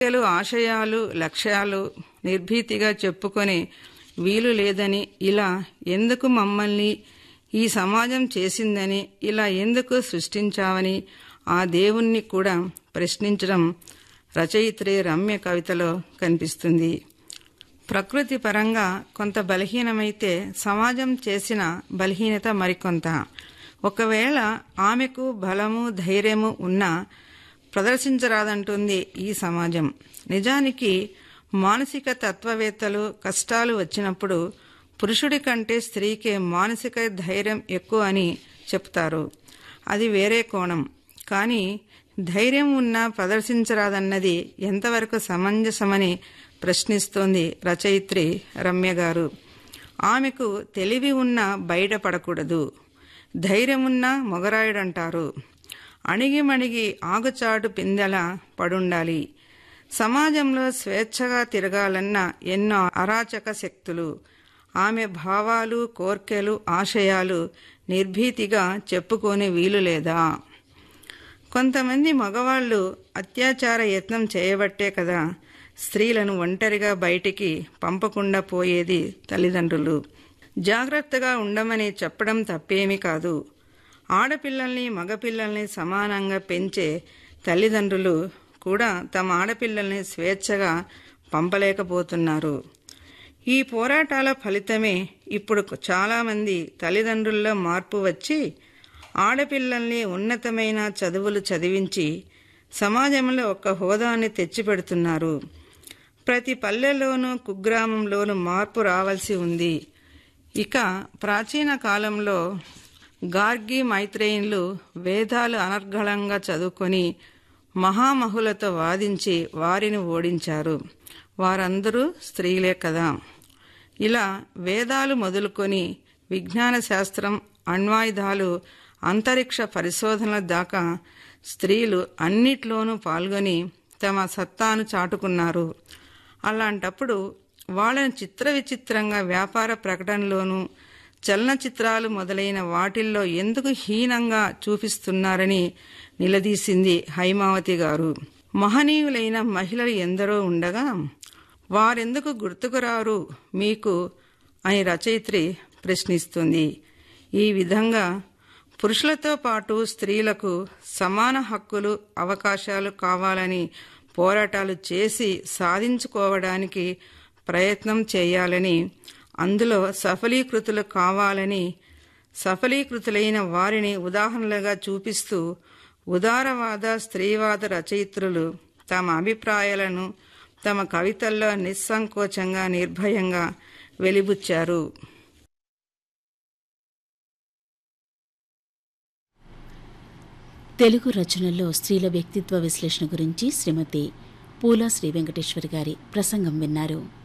కోరికలు ఆశయాలు లక్ష్యాలు నిర్భీతిగా చెప్పుకొని వీలు లేదని ఇలా ఎందుకు మమ్మల్ని ఈ సమాజం చేసిందని ఇలా ఎందుకు సృష్టించావని ఆ దేవుణ్ణి కూడా ప్రశ్నించడం రచయిత్రి రమ్య కవితలో కనిపిస్తుంది ప్రకృతి పరంగా కొంత బలహీనమైతే సమాజం చేసిన బలహీనత మరికొంత ఒకవేళ ఆమెకు బలము ధైర్యము ఉన్నా ప్రదర్శించరాదంటుంది ఈ సమాజం నిజానికి మానసిక తత్వవేత్తలు కష్టాలు వచ్చినప్పుడు పురుషుడి కంటే స్త్రీకే మానసిక ధైర్యం ఎక్కువ అని చెప్తారు అది వేరే కోణం కానీ ధైర్యం ఉన్నా ప్రదర్శించరాదన్నది ఎంతవరకు సమంజసమని ప్రశ్నిస్తోంది రచయిత్రి రమ్య గారు ఆమెకు తెలివి ఉన్నా బయటపడకూడదు ధైర్యమున్నా మొగరాయుడంటారు అణిగిమణిగి ఆగుచాటు పిందెల పడుండాలి సమాజంలో స్వేచ్ఛగా తిరగాలన్న ఎన్నో అరాచక శక్తులు ఆమె భావాలు కోర్కెలు ఆశయాలు నిర్భీతిగా చెప్పుకోని వీలు లేదా కొంతమంది మగవాళ్ళు అత్యాచార యత్నం చేయబట్టే కదా స్త్రీలను ఒంటరిగా బయటికి పంపకుండా పోయేది తల్లిదండ్రులు జాగ్రత్తగా ఉండమని చెప్పడం తప్పేమీ కాదు ఆడపిల్లల్ని మగపిల్లల్ని సమానంగా పెంచే తల్లిదండ్రులు కూడా తమ ఆడపిల్లల్ని స్వేచ్ఛగా పంపలేకపోతున్నారు ఈ పోరాటాల ఫలితమే ఇప్పుడు చాలామంది తల్లిదండ్రుల్లో మార్పు వచ్చి ఆడపిల్లల్ని ఉన్నతమైన చదువులు చదివించి సమాజంలో ఒక హోదాని తెచ్చిపెడుతున్నారు ప్రతి పల్లెలోనూ కుగ్రామంలోనూ మార్పు రావాల్సి ఉంది ఇక ప్రాచీన కాలంలో గార్గి మైత్రేయులు వేదాలు అనర్గళంగా చదువుకొని మహామహులతో వాదించి వారిని ఓడించారు వారందరూ స్త్రీలే కదా ఇలా వేదాలు మొదలుకొని విజ్ఞాన శాస్త్రం అణ్వాయుధాలు అంతరిక్ష పరిశోధనల దాకా స్త్రీలు అన్నిట్లోనూ పాల్గొని తమ సత్తాను చాటుకున్నారు అలాంటప్పుడు వాళ్ళని చిత్ర విచిత్రంగా వ్యాపార ప్రకటనలోనూ చలనచిత్రాలు మొదలైన వాటిల్లో ఎందుకు హీనంగా చూపిస్తున్నారని నిలదీసింది హైమావతి గారు మహనీయులైన మహిళలు ఎందరో ఉండగా వారెందుకు గుర్తుకురారు మీకు అని రచయిత్రి ప్రశ్నిస్తుంది ఈ విధంగా పురుషులతో పాటు స్త్రీలకు సమాన హక్కులు అవకాశాలు కావాలని పోరాటాలు చేసి సాధించుకోవడానికి ప్రయత్నం చేయాలని అందులో సఫలీకృతులు కావాలని సఫలీకృతులైన వారిని ఉదాహరణలుగా చూపిస్తూ ఉదారవాద స్త్రీవాద రచయిత్రులు తమ అభిప్రాయాలను తమ కవితల్లో నిస్సంకోచంగా నిర్భయంగా వెలిబుచ్చారు తెలుగు రచనల్లో స్త్రీల వ్యక్తిత్వ విశ్లేషణ గురించి శ్రీమతి పూలా శ్రీ వెంకటేశ్వరి గారి ప్రసంగం విన్నారు